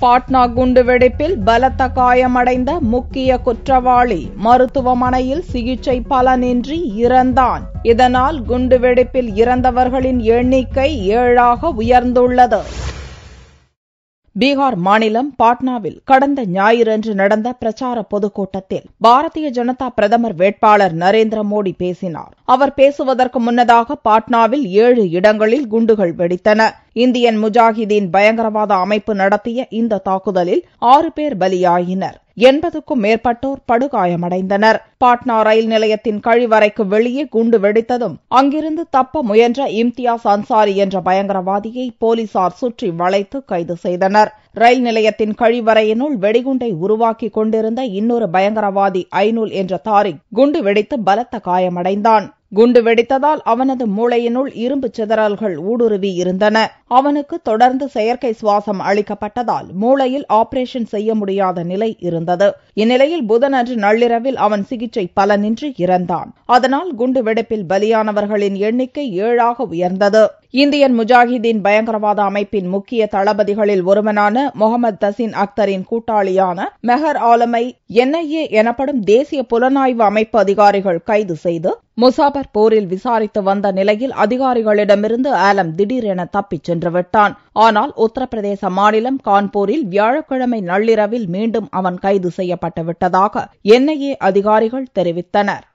பாட்னா குண்டுவெடிப்பில் பலத்த காயமடைந்த முக்கிய குற்றவாளி மருத்துவமனையில் சிகிச்சை பலனின்றி இறந்தான் இதனால் குண்டுவெடிப்பில் இறந்தவர்களின் எண்ணிக்கை ஏழாக உயர்ந்துள்ளது பீகார் மாநிலம் பாட்னாவில் கடந்த ஞாயிறன்று நடந்த பிரச்சார பொதுக்கூட்டத்தில் பாரதிய ஜனதா பிரதமர் வேட்பாளர் நரேந்திர மோடி பேசினார் அவர் பேசுவதற்கு முன்னதாக பாட்னாவில் ஏழு இடங்களில் குண்டுகள் வெடித்தன இந்தியன் முஜாஹிதீன் பயங்கரவாத அமைப்பு நடத்திய இந்த தாக்குதலில் ஆறு பேர் பலியாயினர் எண்பதுக்கும் மேற்பட்டோர் படுகாயமடைந்தனர் பாட்னா ரயில் நிலையத்தின் கழிவறைக்கு வெளியே குண்டு வெடித்ததும் அங்கிருந்து தப்ப முயன்ற இம்தியாஸ் அன்சாரி என்ற பயங்கரவாதியை போலீசார் சுற்றி வளைத்து கைது செய்தனர் ரயில் நிலையத்தின் கழிவறையினுள் வெடிகுண்டை உருவாக்கி கொண்டிருந்த இன்னொரு பயங்கரவாதி ஐநூல் என்ற தாரிக் குண்டு வெடித்து பலத்த காயமடைந்தான் குண்டு வெடித்ததால் அவனது மூளையினுள் இரும்பு சிதறல்கள் ஊடுருவி இருந்தன அவனுக்கு தொடர்ந்து செயற்கை சுவாசம் அளிக்கப்பட்டதால் மூளையில் ஆபரேஷன் செய்ய முடியாத நிலை இருந்தது இந்நிலையில் புதனன்று நள்ளிரவில் அவன் சிகிச்சை பலனின்றி இறந்தான் அதனால் குண்டு வெடிப்பில் பலியானவர்களின் எண்ணிக்கை ஏழாக உயர்ந்தது இந்தியன் முஜாஹிதீன் பயங்கரவாத அமைப்பின் முக்கிய தளபதிகளில் ஒருவனான முகமது தசீன் அக்தரின் கூட்டாளியான மெஹர் ஆலமை என்ஐஏ எனப்படும் தேசிய புலனாய்வு அமைப்பு அதிகாரிகள் கைது செய்து முசாபர் போரில் விசாரித்து வந்த நிலையில் அதிகாரிகளிடமிருந்து ஆலம் திடீரென தப்பிச் சென்று விட்டான் ஆனால் உத்தரப்பிரதேச மாநிலம் கான்பூரில் வியாழக்கிழமை நள்ளிரவில் மீண்டும் அவன் கைது செய்யப்பட்டு விட்டதாக என்ஐஏ அதிகாரிகள் தெரிவித்தனர்